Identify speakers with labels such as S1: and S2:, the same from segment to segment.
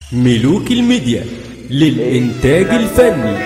S1: ملوك الميديا للإنتاج الفني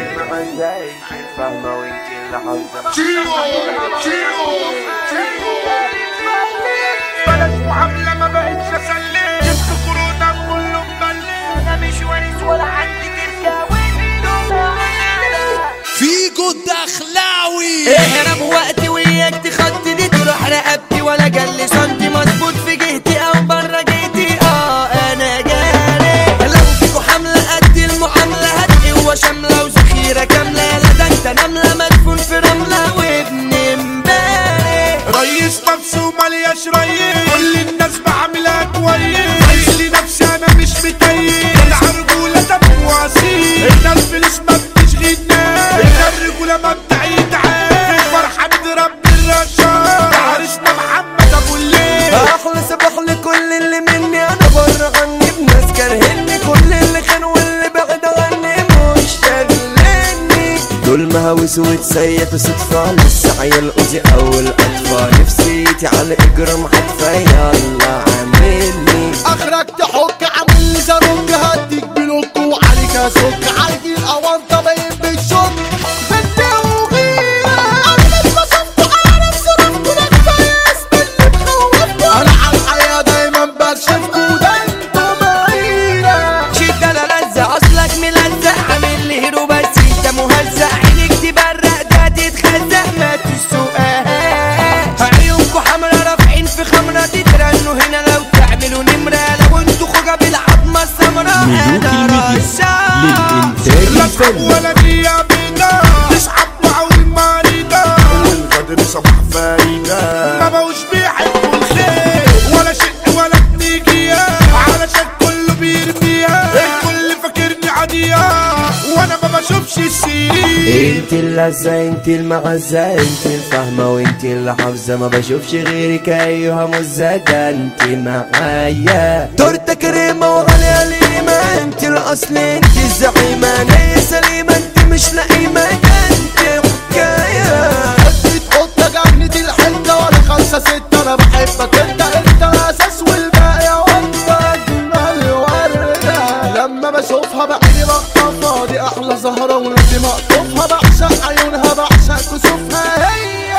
S2: بلد معاملة ما بقتش اسلم جبت كورونا كله مبلم
S3: انا مش وارث ولا عندي تركه وانتم معانا
S4: فيجو الدخلاوي
S3: اهرب وقتي وياك تخطي دي تروح رقبتي ولا جلي سنتي مظبوط في جهتي او بره جهتي اه انا جاري لو فيكوا حمله قد المعامله هدي وشامله وذخيره كامله لا ده انت نمله مدفون في رمله وابن امبارح
S2: ريس نفسه ملياش ريس كل الناس بعملها كويس عايز لي نفسي انا مش متيس العرجولة دم واسيل ان الفلوس ما بتشغلناش ان الرجولة ما بتعيدعاش فرحة من رب الرشاد عرسنا محمد ابو الليل
S3: احلى صباح لكل اللي مني انا بره عني بناس كارهني كل اللي كان واللي بعد عني مش شاغلني دول مهاوس وتسيت صدفة لسه عيال اوزي او الاطفال نفسيتي على اجرام حتفة يلا عاملني
S4: اخرك تحك عامل لي زاروك هديك بلوك وعليك اسك عادي الاونطه باين بالشوك انت وغيرة انا اتبسطت على نفسي رفض كويس باللي مخوفكوا انا على الحياه دايما برشفكوا ده انتوا معينا
S3: شدة لا لزق اصلك ملزق عامل لي هيرو بس انت مهزق عينك تبرق ده تتخزق ما تسوقهاش عيونكوا حمرا رافعين في خمرة تترنوا هنا لو تعملوا نمرة لو انتوا خوجة بالعظمة السمراء
S1: ملوك
S3: انا
S1: الميديا
S3: رشاش
S1: للإنتاج
S2: لا اصحاب
S1: الفني
S2: ولا نية بينا تسحب معاول مريضة والغدر صباح فايدة ما بقوش بيحبوا الخير ولا شق ولا بنيجية علشان كله بيرميها الكل فاكرني عادية وانا ما بشوفش السير
S3: انت اللذة انت المغزة انت الفاهمة وانت اللي حافظة ما بشوفش غيرك ايها مزة ده انت معايا تورتة كريمة وغالية ليمة انت الاصل انت الزعيمة نية سليمة انت مش لئيمة ده انت حكاية
S4: حبيت قطة جنة الحتة ولا خمسة ستة أنا بحبك أنت أنت أساس والباقي وأنت أجمل وردة لما بشوفها بعيني بخطفها دي أحلى زهرة ولادي مقطوفها بعشق عيونها بعشق كسوفها هي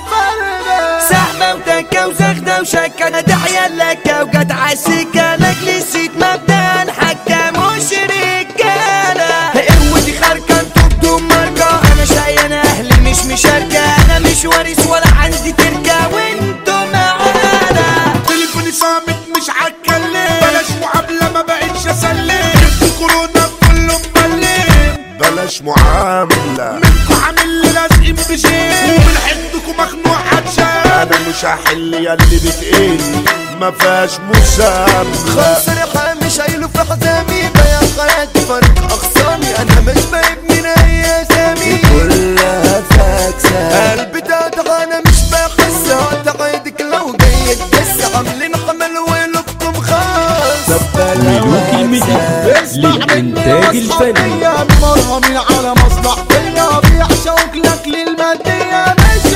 S4: الفردة
S3: سحبة وتكة وزغدة وشكة انا تحيا لك وجت عالسكة لك نسيت مبدأ الحكة مش رجالة قوتي خارجة انتوا بدون ماركة انا شقي انا اهلي مش مشاركة انا مش وارث ولا عندي تركة وانتوا معانا
S2: تليفوني صامت مش هتكلم بلاش معاملة ما بقتش اسلم جبت كورونا كله مبلم بلاش معاملة منكو عامل لي لازقين بشيء ومن حدكم مخنوق عطشان انا مش هحل يا اللي بتقل ما فيهاش مسامحة
S3: خمس ريحة مش هيلو في حزامي بيا حياتي فرق اخصامي انا مش بايب من اي اسامي كلها فاكسة قلبي تقطع انا مش بحس اعتقدك لو جاي تدس عاملين حمل ولكم خاص
S1: ملوك الميديا للإنتاج الفني
S4: مرهمين على مصلحتية بيعشقوك لك للمادية مش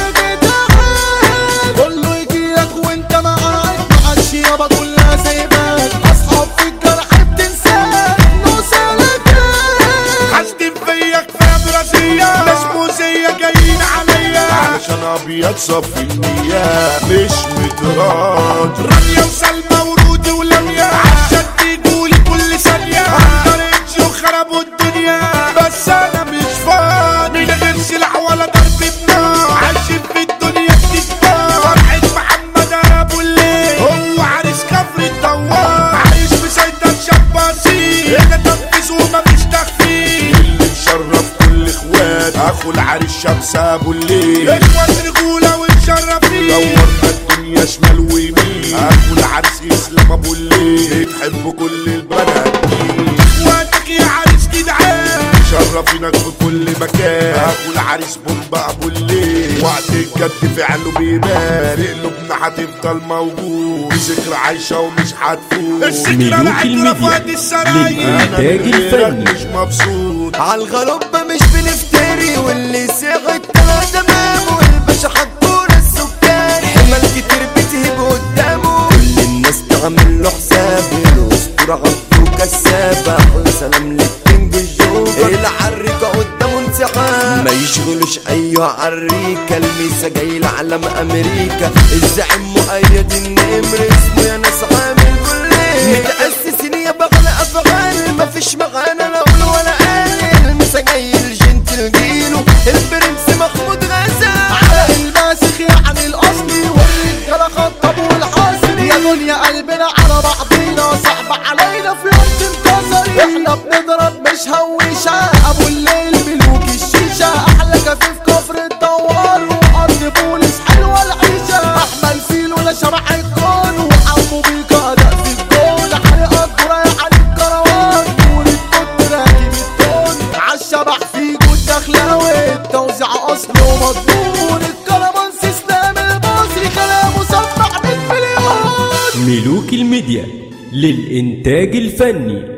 S4: بتاعك كله يجيلك وانت معاك محدش يابا كلها سايباك اصحاب في الجرح بتنساك نوصلك
S2: حاسدين فيا كفايه دراسيه ناس موزيه جايين عليا علشان ابيض صف النية مش متراض رانيا وسلمى ورودي ولميا عشان تيجولي كل ثانية عطرتش وخربوا الدنيا بس انا مش فاضي من غير سلاح ولا ضرب بنار عايشين في الدنيا بتتنار فرحة محمد ابو الليل هو عريس كفر الدوار عايش مسيطر شاب بسيط هنا تنفيذ ومفيش تخفيف اللي مشرف كل اخوات اخو العريس شمس ابو الليل اخوات رجوله ومشرفين دورنا الدنيا شمال ويمين اخو العريس اسلام ابو الليل بتحب كل البنات دي اخواتك يا عريس جدعان مشرفينك في كل مكان اخو العريس بومبا ابو الليل وقت الجد فعله بيبان قلوبنا هتفضل موجود ذكرى عايشه ومش هتفوت الذكرى
S1: ملوك
S2: العطرة
S1: الميديا
S2: فؤاد السراير
S1: للإنتاج
S2: أنا من غيرك
S1: الفني.
S2: مش مبسوط
S3: عالغلبة مش بنفتري واللي ساعد طلع تمام والباشا حطور السكان حمل كتير بتهب قدامه كل الناس تعمل له حساب الاسطورة عبدوك
S5: كساب احلى سلام للكينج الجوكر العريكة قدامه انسحاب ما يشغلوش ايوه عريكة الميسا جاي لعلم امريكا الزعيم مؤيد النمر اسمه يا ناس عامل كلية متأسسين يا بغل افغان مفيش معانا لا قول ولا قال الميسا جاي الجنتل جيلو البرنس محمود غزال
S4: على الماسخ يعني الاصلي والرجاله خطب والحاصل يا دنيا قلبنا على بعضينا صعب علينا في يوم تنتصري احنا بنضرب مش هويشه ابو الليل ملوك الشيشه احلى كفيف كفر الدوار وارض بوليس حلوه العيشه احمل فيل ولا شرع الكون وعمو بيكا ده في الجون حرق الدراع على الكروان طول الكت راكب التون عالشبح في جود دخلاوي التوزيع اصل ومضمون الكرمانس اسلام المصري كلامه سمع 100 مليون
S1: ملوك الميديا للإنتاج الفني